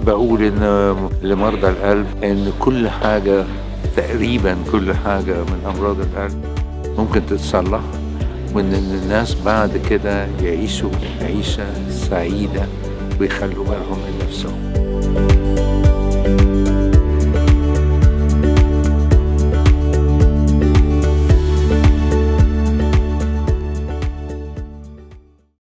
بقول ان لمرضى القلب ان كل حاجه تقريبا كل حاجه من امراض القلب ممكن تتصلح وان الناس بعد كده يعيشوا عيشه سعيده ويخلوا بالهم من نفسهم